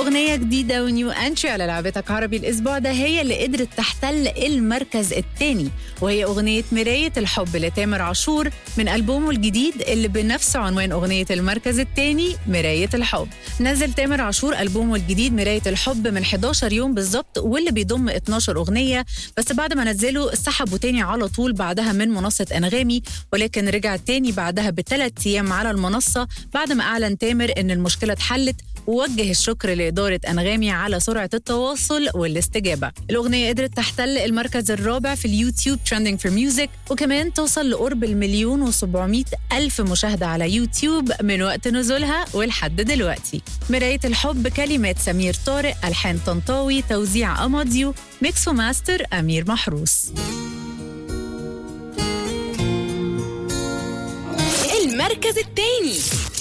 أغنية جديدة ونيو انتري على لعبتك عربي الأسبوع ده هي اللي قدرت تحتل المركز الثاني وهي أغنية مراية الحب لتامر عاشور من ألبومه الجديد اللي بنفس عنوان أغنية المركز الثاني مراية الحب نزل تامر عاشور ألبومه الجديد مراية الحب من 11 يوم بالظبط واللي بيضم 12 أغنية بس بعد ما نزله سحبه تاني على طول بعدها من منصة أنغامي ولكن رجع تاني بعدها بثلاث أيام على المنصة بعد ما أعلن تامر إن المشكلة اتحلت ووجه الشكر لإدارة أنغامي على سرعة التواصل والاستجابة الأغنية قدرت تحتل المركز الرابع في اليوتيوب ترندنج فور ميوزك وكمان توصل لقرب المليون وسبعمائة ألف مشاهدة على يوتيوب من وقت نزولها ولحد دلوقتي مراية الحب كلمات سمير طارق ألحان طنطاوي توزيع أماديو ميكس وماستر أمير محروس المركز الثاني